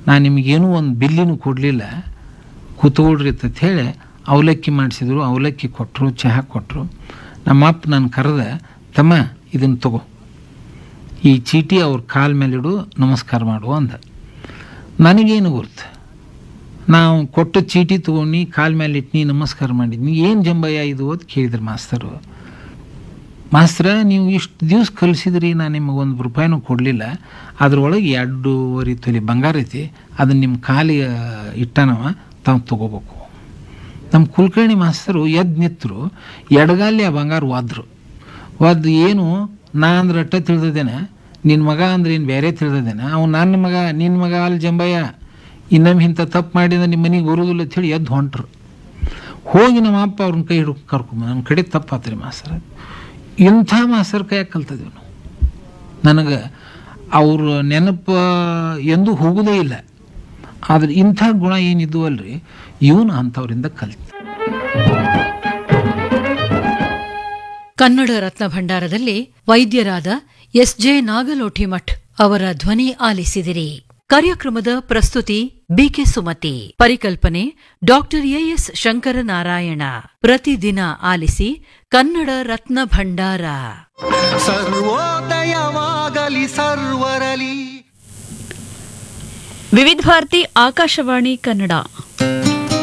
ನಾನು ನಿಮಗೇನೂ ಒಂದು ಬಿಲ್ಲಿನೂ ಕೊಡಲಿಲ್ಲ ಕೂತ್ಕೊಳ್ರಿ ಅಂತ ಹೇಳಿ ಅವಲಕ್ಕಿ ಮಾಡಿಸಿದ್ರು ಅವಲಕ್ಕಿ ಕೊಟ್ಟರು ಚಹಾ ಕೊಟ್ಟರು ನಮ್ಮ ಅಪ್ಪ ನಾನು ಕರೆದ ತಮ್ಮ ಇದನ್ನು ತಗೋ ಈ ಚೀಟಿ ಅವ್ರ ಕಾಲ ಮೇಲಿಡು ನಮಸ್ಕಾರ ಮಾಡು ಅಂದ ನನಗೇನು ಗುರ್ತು ನಾವು ಕೊಟ್ಟ ಚೀಟಿ ತೊಗೊಂಡು ಕಾಲ ಮೇಲೆ ಇಟ್ನಿ ನಮಸ್ಕಾರ ಮಾಡಿದ್ನಿ ಏನು ಜಂಬಯ್ಯ ಇದು ಅಂತ ಕೇಳಿದ್ರು ಮಾಸ್ತರು ಮಾಸ್ತರ ನೀವು ಇಷ್ಟು ದಿವ್ಸ ಕಲಿಸಿದ್ರಿ ನಾನು ನಿಮಗೆ ಒಂದು ರೂಪಾಯಿನೂ ಕೊಡಲಿಲ್ಲ ಅದ್ರೊಳಗೆ ಎರಡೂವರೆ ತೊಲಿ ಬಂಗಾರ ಐತಿ ಅದನ್ನು ನಿಮ್ಮ ಕಾಲಿಗೆ ಇಟ್ಟನವ ತಾವು ತೊಗೋಬೇಕು ನಮ್ಮ ಕುಲಕರ್ಣಿ ಮಾಸ್ತರು ಎದ್ದು ನಿಂತರು ಎಡಗಾಲಿ ಆ ಬಂಗಾರ ಒದ್ರು ಒದ್ದು ಏನು ನಾ ಅಂದ್ರೆ ಅಟ್ಟ ತಿಳಿದೇನೆ ನಿನ್ನ ಮಗ ಅಂದ್ರೆ ಏನು ಬೇರೆ ತಿಳಿದೇನೆ ಅವ್ನು ನನ್ನ ಮಗ ನಿನ್ನ ಮಗ ಅಲ್ಲಿ ಜಂಬಯ್ಯ ಇನ್ನೊಮ್ಮೆ ಇಂಥ ತಪ್ಪು ಮಾಡಿದ ನಿಮ್ಮ ಮನೆಗೆ ಬರೋದಿಲ್ಲ ಅಂತೇಳಿ ಎದ್ದು ಹೊಂಟ್ರು ಹೋಗಿ ನಮ್ಮ ಅಪ್ಪ ಅವ್ರನ್ನ ಕೈ ಹಿಡ್ಕೊ ಕರ್ಕೊಂಬ ನನ್ನ ಕಡೆ ತಪ್ಪಾತ್ರಿ ಮಾಸ್ತರ್ ಇಂಥ ಮಾಸ್ತರ್ ಕೈಯಾಗ ಕಲ್ತಿದ್ದೀವಿ ನಾವು ನನಗೆ ಅವ್ರ ನೆನಪು ಎಂದೂ ಹೋಗೋದೇ ಇಲ್ಲ ಆದ್ರೆ ಇಂಥ ಗುಣ ಏನಿದ್ವು ಅಲ್ರಿ ಇವನು ಅಂಥವ್ರಿಂದ ಕಲ್ತು ಕನ್ನಡ ರತ್ನ ಭಂಡಾರದಲ್ಲಿ ವೈದ್ಯರಾದ ಎಸ್ ಜೆ ನಾಗಲೋಠಿಮಠ್ ಅವರ ಧ್ವನಿ ಆಲಿಸಿದಿರಿ ಕಾರ್ಯಕ್ರಮದ ಪ್ರಸ್ತುತಿ ಬಿಕೆ ಸುಮತಿ ಪರಿಕಲ್ಪನೆ ಡಾಕ್ಟರ್ ಎಎಸ್ ಶಂಕರನಾರಾಯಣ ಪ್ರತಿದಿನ ಆಲಿಸಿ ಕನ್ನಡ ರತ್ನ ಭಂಡಾರ ಸರ್ವೋದಯವಾಗಲಿ ಸರ್ವರಲಿ ವಿವಿಧ ಭಾರತಿ ಆಕಾಶವಾಣಿ ಕನ್ನಡ